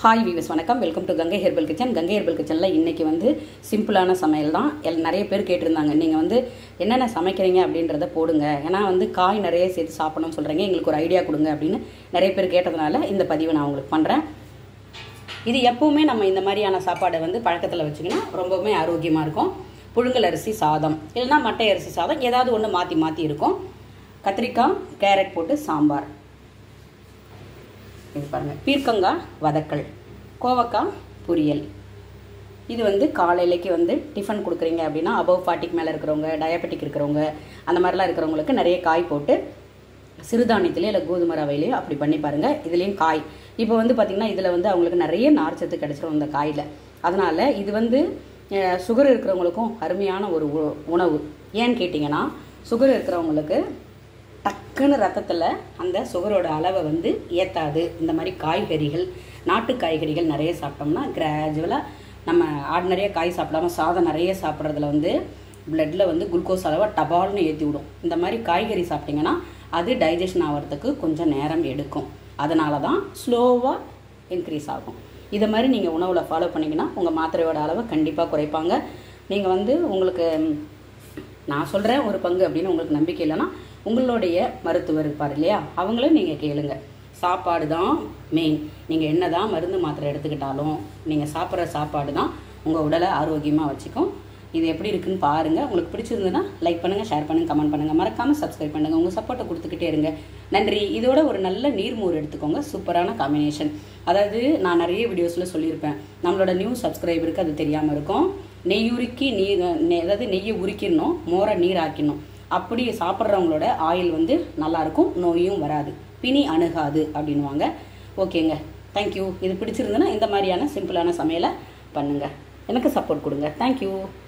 hi viewers வணக்கம் welcome to Gangai herbal kitchen Gangai herbal கிச்சனில் இன்றைக்கி வந்து சிம்பிளான சமையல் தான் எல் நிறைய பேர் கேட்டிருந்தாங்க நீங்கள் வந்து என்னென்ன சமைக்கிறீங்க அப்படின்றத போடுங்க ஏன்னா வந்து காய் நிறைய சேர்த்து சாப்பிடணும்னு சொல்கிறீங்க எங்களுக்கு ஒரு ஐடியா கொடுங்க அப்படின்னு நிறைய பேர் கேட்டதுனால இந்த பதிவை நான் உங்களுக்கு பண்ணுறேன் இது எப்பவுமே நம்ம இந்த மாதிரியான சாப்பாடை வந்து பழக்கத்தில் வச்சிங்கன்னா ரொம்பவுமே ஆரோக்கியமாக இருக்கும் புழுங்கல் அரிசி சாதம் இல்லைன்னா மட்டை அரிசி சாதம் ஏதாவது ஒன்று மாற்றி மாற்றி இருக்கும் கத்திரிக்காய் கேரட் போட்டு சாம்பார் இது பாருங்கள் பீர்க்கங்காய் வதக்கல் கோவக்காய் பொரியல் இது வந்து காலையிலைக்கு வந்து டிஃபன் கொடுக்குறீங்க அப்படின்னா அபவ் ஃபார்ட்டிக்கு மேலே இருக்கிறவங்க டயபெட்டிக் இருக்கிறவங்க அந்த மாதிரிலாம் இருக்கிறவங்களுக்கு நிறைய காய் போட்டு சிறுதானியத்திலே இல்லை கோதுமை ரவையிலையும் அப்படி பண்ணி பாருங்கள் இதுலேயும் காய் இப்போ வந்து பார்த்திங்கன்னா இதில் வந்து அவங்களுக்கு நிறைய நார்ச்சத்து கிடச்சிரும் இந்த காயில் அதனால் இது வந்து சுகர் இருக்கிறவங்களுக்கும் அருமையான ஒரு உ- உணவு ஏன்னு கேட்டிங்கன்னா சுகர் இருக்கிறவங்களுக்கு டக்குன்னு ரத்தத்தில் அந்த சுகரோட அளவை வந்து ஏற்றாது இந்த மாதிரி காய்கறிகள் நாட்டு காய்கறிகள் நிறைய சாப்பிட்டோம்னா கிராஜுவலாக நம்ம ஆர்டினரியாக காய் சாப்பிடாம சாதம் நிறைய சாப்பிட்றதுல வந்து பிளட்டில் வந்து குளுக்கோஸ் அளவை டபால்னு ஏற்றி விடும் இந்த மாதிரி காய்கறி சாப்பிட்டிங்கன்னா அது டைஜஷன் ஆகிறதுக்கு கொஞ்சம் நேரம் எடுக்கும் அதனால தான் ஸ்லோவாக இன்க்ரீஸ் ஆகும் இதை மாதிரி நீங்கள் உணவில் ஃபாலோ பண்ணிங்கன்னா உங்கள் மாத்திரையோட அளவை கண்டிப்பாக குறைப்பாங்க நீங்கள் வந்து உங்களுக்கு நான் சொல்கிறேன் ஒரு பங்கு அப்படின்னு உங்களுக்கு நம்பிக்கை இல்லைன்னா உங்களுடைய மருத்துவர் இருப்பார் இல்லையா அவங்கள நீங்கள் கேளுங்க சாப்பாடு தான் மெயின் நீங்கள் என்ன தான் மருந்து மாத்திரை எடுத்துக்கிட்டாலும் நீங்கள் சாப்பிட்ற சாப்பாடு தான் உங்கள் உடலை ஆரோக்கியமாக வச்சுக்கும் இது எப்படி இருக்குன்னு பாருங்கள் உங்களுக்கு பிடிச்சிருந்ததுன்னா லைக் பண்ணுங்கள் ஷேர் பண்ணுங்கள் கமெண்ட் பண்ணுங்கள் மறக்காமல் சப்ஸ்கிரைப் பண்ணுங்கள் உங்கள் சப்போர்ட்டை கொடுத்துக்கிட்டே இருங்க நன்றி இதோட ஒரு நல்ல நீர்மோர் எடுத்துக்கோங்க சூப்பரான காம்பினேஷன் அதாவது நான் நிறைய வீடியோஸில் சொல்லியிருப்பேன் நம்மளோட நியூ சப்ஸ்கிரைபருக்கு அது தெரியாமல் இருக்கும் நெய் உருக்கி நீர் நெ- அதாவது நெய்யை உருக்கிடணும் மோரை நீர் ஆக்கிடணும் அப்படி சாப்பிட்றவங்களோட ஆயில் வந்து நல்லாயிருக்கும் நோயும் வராது பிணி அணுகாது அப்படின்வாங்க ஓகேங்க தேங்க்யூ இது பிடிச்சிருந்ததுன்னா இந்த மாதிரியான சிம்பிளான சமையலை பண்ணுங்கள் எனக்கு சப்போர்ட் கொடுங்க தேங்க்யூ